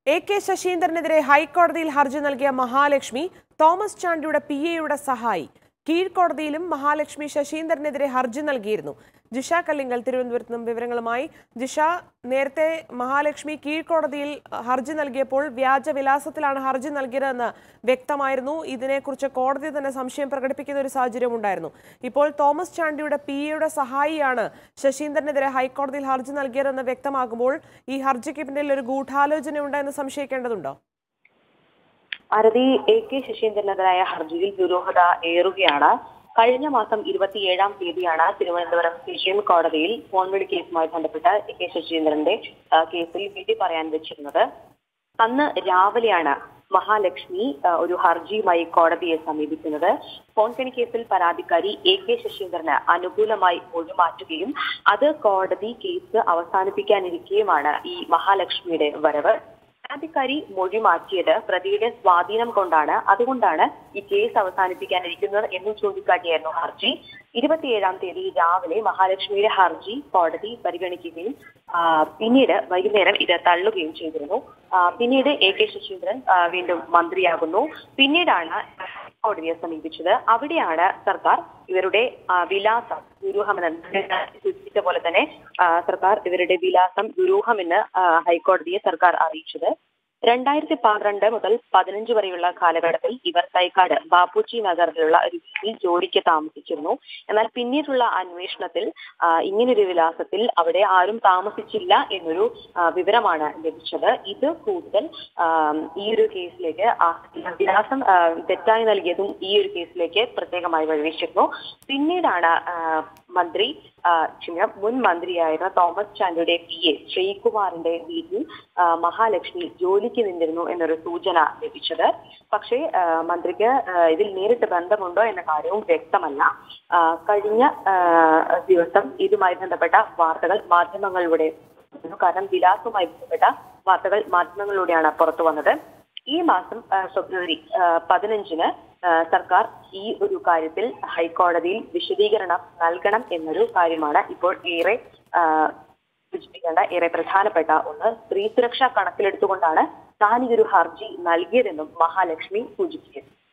A K ശശീന്ദ്രനെതിരെ ഹൈക്കോടതിയിൽ ഹർജി നൽകിയ മഹാലക്ഷ്മി തോമസ് ചാണ്ടിയുടെ പി എയുടെ സഹായി കീഴ്ക്കോടതിയിലും മഹാലക്ഷ്മി ശശീന്ദ്രനെതിരെ ഹർജി നൽകിയിരുന്നു ജിഷ കല്ലിങ്കൽ തിരുവനന്തപുരത്ത് നിന്നും വിവരങ്ങളുമായി ജിഷ നേരത്തെ മഹാലക്ഷ്മി കീഴ്ക്കോടതിയിൽ ഹർജി നൽകിയപ്പോൾ വ്യാജ വിലാസത്തിലാണ് ഹർജി നൽകിയതെന്ന് വ്യക്തമായിരുന്നു ഇതിനെക്കുറിച്ച് കോടതി തന്നെ സംശയം പ്രകടിപ്പിക്കുന്ന ഒരു സാഹചര്യം ഉണ്ടായിരുന്നു ഇപ്പോൾ തോമസ് ചാണ്ടിയുടെ പി എയുടെ സഹായിയാണ് ശശീന്ദ്രനെതിരെ ഹൈക്കോടതിയിൽ ഹർജി നൽകിയതെന്ന് വ്യക്തമാകുമ്പോൾ ഈ ഹർജിക്ക് പിന്നിൽ ഒരു ഗൂഢാലോചന എന്ന് സംശയിക്കേണ്ടതുണ്ടോ അരതി എ കെ ശശീന്ദ്രനെതിരായ ഹർജിയിൽ ദുരൂഹത ഏറുകയാണ് കഴിഞ്ഞ മാസം ഇരുപത്തിയേഴാം തീയതിയാണ് തിരുവനന്തപുരം സെഷൻ കോടതിയിൽ ഫോൺവിളി കേസുമായി ബന്ധപ്പെട്ട് എ കെ ശശീന്ദ്രന്റെ ആ, കേസിൽ വിധി പറയാൻ വെച്ചിരുന്നത് അന്ന് രാവിലെയാണ് മഹാലക്ഷ്മി ആ, ഒരു ഹർജിയുമായി കോടതിയെ സമീപിക്കുന്നത് ഫോൺകണി കേസിൽ പരാതിക്കാരി എ കെ ശശീന്ദ്രന് അനുകൂലമായി ഒഴിമാറ്റുകയും അത് കോടതി കേസ് അവസാനിപ്പിക്കാനിരിക്കെയുമാണ് ഈ മഹാലക്ഷ്മിയുടെ വരവ് പരാതിക്കാരി മൊഴി മാറ്റിയത് പ്രതിയുടെ സ്വാധീനം കൊണ്ടാണ് അതുകൊണ്ടാണ് ഈ കേസ് അവസാനിപ്പിക്കാനിരിക്കുന്നത് എന്ന് ചൂണ്ടിക്കാട്ടിയായിരുന്നു ഹർജി ഇരുപത്തിയേഴാം തീയതി രാവിലെ മഹാലക്ഷ്മിയുടെ ഹർജി കോടതി പരിഗണിക്കുകയും ആ, പിന്നീട് വൈകുന്നേരം ഇത് തള്ളുകയും ചെയ്തിരുന്നു ആ, പിന്നീട് എ കെ ശശീന്ദ്രൻ ആ, വീണ്ടും മന്ത്രിയാകുന്നു പിന്നീടാണ് കോടതിയെ സമീപിച്ചത് അവിടെയാണ് സർക്കാർ ഇവരുടെ ആ, വിലാസം ദുരൂഹമെന്ന് സൂചിപ്പിച്ച പോലെ തന്നെ ആ, സർക്കാർ ഇവരുടെ വിലാസം ദുരൂഹമെന്ന് ആ, ഹൈക്കോടതിയെ സർക്കാർ അറിയിച്ചത് രണ്ടായിരത്തി പന്ത്രണ്ട് മുതൽ പതിനഞ്ച് വരെയുള്ള കാലഘട്ടത്തിൽ ഇവർ തൈക്കാട് ബാപ്പുച്ചി നഗറിലുള്ള ഒരു വീട്ടിൽ ജോലിക്ക് താമസിച്ചിരുന്നു എന്നാൽ പിന്നീടുള്ള അന്വേഷണത്തിൽ ആ, ഇങ്ങനൊരു വിലാസത്തിൽ അവിടെ ആരും താമസിച്ചില്ല എന്നൊരു ആ, വിവരമാണ് ലഭിച്ചത് ഇത് കൂടുതൽ ആ, ഈ ഒരു കേസിലേക്ക് ആ വിലാസം ആ, തെറ്റായി നൽകിയതും ഈ ഒരു കേസിലേക്ക് പ്രത്യേകമായി വഴിവെച്ചിരുന്നു പിന്നീടാണ് ആ, മന്ത്രി ആ, ക്ഷമിക്കണം മുൻ മന്ത്രിയായിരുന്ന തോമസ് ചാണ്ടിയുടെ പി എ ശ്രീകുമാറിന്റെ വീട്ടിൽ ആ, മഹാലക്ഷ്മി ജോലിക്ക് നിന്നിരുന്നു എന്നൊരു സൂചന ലഭിച്ചത് പക്ഷേ ആ, മന്ത്രിക്ക് ആ, ഇതിൽ നേരിട്ട് ബന്ധമുണ്ടോ എന്ന കാര്യവും വ്യക്തമല്ല ആ, കഴിഞ്ഞ ആ, ദിവസം ഇതുമായി ബന്ധപ്പെട്ട വാർത്തകൾ മാധ്യമങ്ങളിലൂടെ വന്നു. കാരണം വിലാസവുമായി ബന്ധപ്പെട്ട വാർത്തകൾ മാധ്യമങ്ങളിലൂടെയാണ് പുറത്തു വന്നത് ഈ മാസം ആ, ഫെബ്രുവരി ആ, പതിനഞ്ചിന് ആ, സർക്കാർ ഈ ഒരു കാര്യത്തിൽ ഹൈക്കോടതിയിൽ വിശദീകരണം നൽകണം എന്നൊരു കാര്യമാണ് ഇപ്പോൾ ഏറെ ആ, സൂചിപ്പിക്കേണ്ട ഏറെ പ്രധാനപ്പെട്ട ഒന്ന് സ്ത്രീ സുരക്ഷ കണക്കിലെടുത്തുകൊണ്ടാണ് താൻ ഈ ഒരു ഹർജി നൽകിയതെന്നും മഹാലക്ഷ്മി സൂചിപ്പിക്കുന്നു